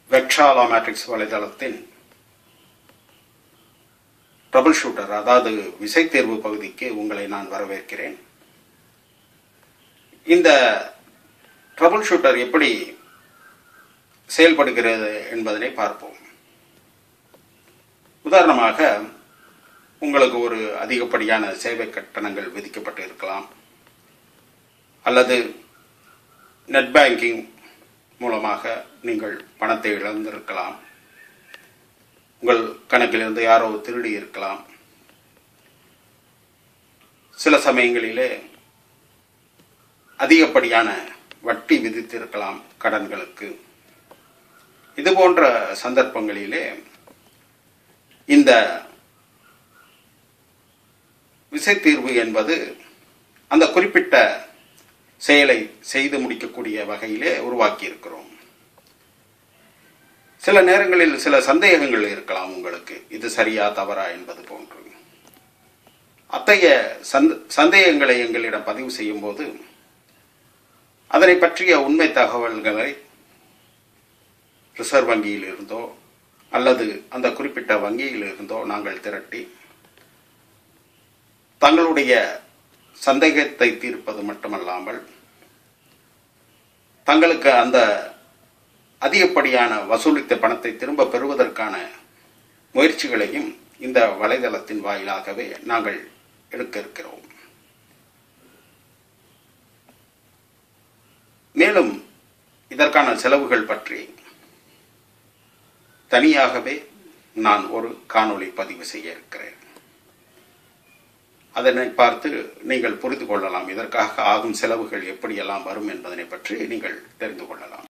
வெக்ஷாலா Matrix வலைதளத்தின் trouble shooter அதாவது விசை தேர்வு பகுதிக்கு உங்களை நான் வரவேற்கிறேன் இந்த ட்ரபிள் ஷூட்டர் எப்படி செயல்படுகிறது என்பதனை பார்ப்போம் உதாரணமாக உங்களுக்கு ஒரு அதிகப்படியான சேவை கட்டணங்கள் விதிக்கப்பட்டு இருக்கலாம் அல்லது நெட் பேங்கிங் மூலமாக நீங்கள் பணத்தை இழந்திருக்கலாம் உங்கள் கணக்கிலிருந்து யாரோ திருடி இருக்கலாம் சில சமயங்களிலே அதிகப்படியான வட்டி விதித்திருக்கலாம் கடன்களுக்கு இது போன்ற சந்தர்ப்பங்களிலே இந்த விசைத்தீர்வு என்பது அந்த குறிப்பிட்ட செயலை செய்து முடிக்கக்கூடிய வகையிலே உருவாக்கி இருக்கிறோம் சில நேரங்களில் சில சந்தேகங்கள் இருக்கலாம் உங்களுக்கு இது சரியா தவறா என்பது போன்று அத்தகைய சந்த சந்தேகங்களை எங்களிடம் பதிவு செய்யும் போது அதனை பற்றிய உண்மை தகவல்களை ரிசர்வ் வங்கியில் இருந்தோ அல்லது அந்த குறிப்பிட்ட வங்கியில் இருந்தோ நாங்கள் திரட்டி தங்களுடைய சந்தேகத்தை தீர்ப்பது மட்டுமல்லாமல் தங்களுக்கு அந்த அதிகப்படியான வசூலித்த பணத்தை திரும்ப பெறுவதற்கான முயற்சிகளையும் இந்த வலைதளத்தின் வாயிலாகவே நாங்கள் எடுக்க இருக்கிறோம் மேலும் இதற்கான செலவுகள் பற்றி தனியாகவே நான் ஒரு காணொளி பதிவு செய்ய இருக்கிறேன் அதனை பார்த்து நீங்கள் புரிந்து கொள்ளலாம் இதற்காக ஆகும் செலவுகள் எப்படியெல்லாம் வரும் என்பதனை பற்றி நீங்கள் தெரிந்து கொள்ளலாம்